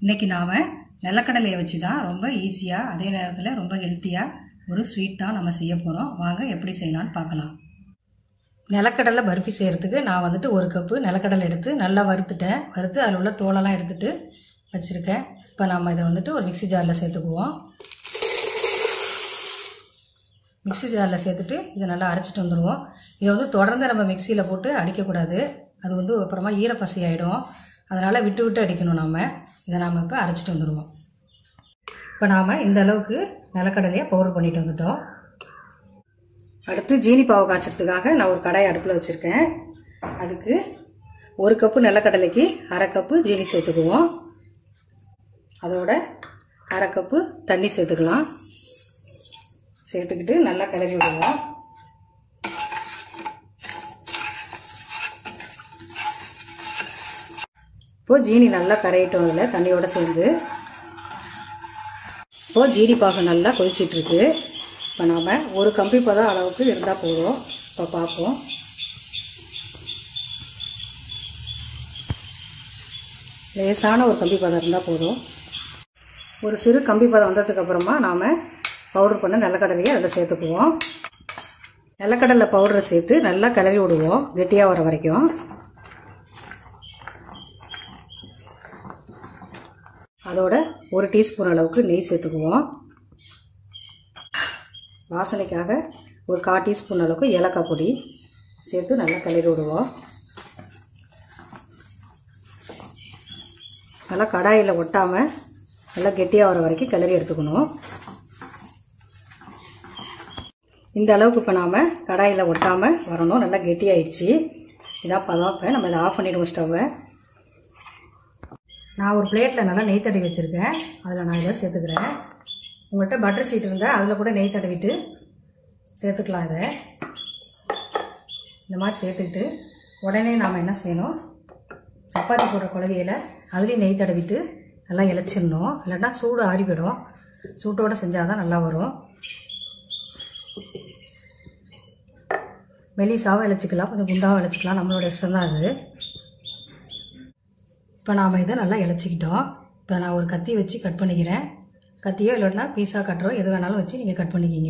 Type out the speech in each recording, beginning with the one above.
இன்றைக்கி நாம் நிலக்கடலையை வச்சு தான் ரொம்ப ஈஸியாக அதே நேரத்தில் ரொம்ப ஹெல்த்தியாக ஒரு ஸ்வீட் தான் நம்ம செய்ய போகிறோம் வாங்க எப்படி செய்யலாம்னு பார்க்கலாம் நிலக்கடலை பருப்பி செய்கிறதுக்கு நான் வந்துட்டு ஒரு கப்பு நிலக்கடலை எடுத்து நல்லா வறுத்துட்டேன் வறுத்து அதில் உள்ள தோலெல்லாம் எடுத்துட்டு வச்சுருக்கேன் இப்போ நம்ம இதை வந்துட்டு ஒரு மிக்ஸி ஜாரில் சேர்த்துக்குவோம் மிக்ஸி ஜாரில் சேர்த்துட்டு இதை நல்லா அரைச்சிட்டு வந்துடுவோம் இதை வந்து தொடர்ந்து நம்ம மிக்சியில் போட்டு அடிக்கக்கூடாது அது வந்து அப்புறமா ஈரப்பசி ஆகிடும் அதனால் விட்டு விட்டு அடிக்கணும் நாம் இதை நாம் இப்போ அரைச்சிட்டு வந்துடுவோம் இப்போ நாம் இந்த அளவுக்கு நிலக்கடலையை பவுடர் பண்ணிட்டு வந்துட்டோம் அடுத்து ஜீனி பாவு காய்ச்சறதுக்காக நான் ஒரு கடாய் அடுப்பில் வச்சுருக்கேன் அதுக்கு ஒரு கப்பு நிலக்கடலைக்கு அரை கப்பு ஜீனி சேர்த்துக்குவோம் அதோட அரை கப்பு தண்ணி சேர்த்துக்கலாம் சேர்த்துக்கிட்டு நல்லா கிளறி விடுவோம் இப்போது ஜீனி நல்லா கரையிட்டோம் அதில் தண்ணியோடு சேர்ந்து இப்போது ஜீனி பாகு நல்லா கொதிச்சிட்ருக்கு இப்போ நாம் ஒரு கம்பி பதம் அளவுக்கு இருந்தால் போதும் இப்போ பார்ப்போம் லேசான ஒரு கம்பி பதம் இருந்தால் போதும் ஒரு சிறு கம்பி பதம் வந்ததுக்கப்புறமா நாம் பவுடர் பண்ண நிலக்கடலையை அதில் சேர்த்துக்குவோம் நிலக்கடலை பவுடரை சேர்த்து நல்லா கிளறி விடுவோம் கெட்டியாக வர வரைக்கும் அதோட ஒரு டீஸ்பூன் அளவுக்கு நெய் சேர்த்துக்குவோம் வாசனைக்காக ஒரு கால் டீஸ்பூன் அளவுக்கு ஏலக்காய் பொடி சேர்த்து நல்லா கிளறி விடுவோம் நல்லா கடாயில் ஒட்டாமல் நல்லா கெட்டியாக வர வரைக்கும் கிளறி எடுத்துக்கணும் இந்த அளவுக்கு இப்போ நாம் கடாயில் ஒட்டாமல் வரணும் நல்லா கெட்டியாயிடுச்சு இதான் பதம் இப்போ நம்ம இதை ஆஃப் பண்ணிவிடுவோம் ஸ்டவ்வை நான் ஒரு பிளேட்டில் நல்லா நெய் தடவி வச்சுருக்கேன் அதில் நான் இதை சேர்த்துக்கிறேன் உங்கள்கிட்ட பட்டர் ஷீட் இருந்தால் அதில் கூட நெய் தடவிட்டு சேர்த்துக்கலாம் இதை இந்த மாதிரி சேர்த்துக்கிட்டு உடனே நாம் என்ன செய்யணும் சப்பாத்தி போடுற குழவியில் அதுலேயும் நெய் தடவிட்டு நல்லா இழைச்சிடணும் இல்லைன்னா சூடு ஆறிவிடும் சூட்டோடு செஞ்சால் தான் நல்லா வரும் மெலிசாவும் இழைச்சிக்கலாம் கொஞ்சம் குண்டாகவும் இழைச்சிக்கலாம் நம்மளோட இஷ்டம் தான் அது இப்போ நாம் இதை நல்லா இழைச்சிக்கிட்டோம் இப்போ நான் ஒரு கத்தி வச்சு கட் பண்ணிக்கிறேன் கத்தியோ இல்லைன்னா பீஸா கட்டுறோ எது வேணாலும் வச்சு நீங்கள் கட் பண்ணிக்கிங்க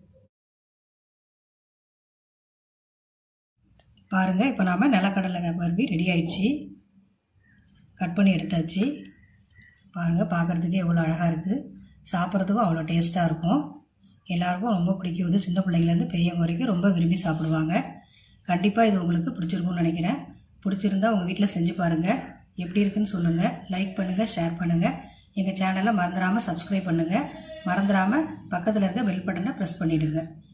பாருங்கள் இப்போ நாம் நிலக்கடலை பருப்பி ரெடி ஆயிடுச்சு கட் பண்ணி எடுத்தாச்சு பாருங்கள் பார்க்குறதுக்கே எவ்வளோ அழகாக இருக்குது சாப்பிட்றதுக்கும் அவ்வளோ டேஸ்ட்டாக இருக்கும் எல்லாருக்கும் ரொம்ப பிடிக்கும் வந்து சின்ன பிள்ளைங்கலேருந்து பெரியவங்க வரைக்கும் ரொம்ப விரும்பி சாப்பிடுவாங்க கண்டிப்பாக இது உங்களுக்கு பிடிச்சிருக்கும்னு நினைக்கிறேன் பிடிச்சிருந்தா உங்கள் வீட்டில் செஞ்சு பாருங்கள் எப்படி இருக்குன்னு சொல்லுங்கள் லைக் பண்ணுங்கள் ஷேர் பண்ணுங்கள் எங்கள் சேனலை மறந்துடாமல் சப்ஸ்கிரைப் பண்ணுங்கள் மறந்துடாமல் பக்கத்தில் இருக்க பெல் பட்டனை ப்ரெஸ் பண்ணிவிடுங்க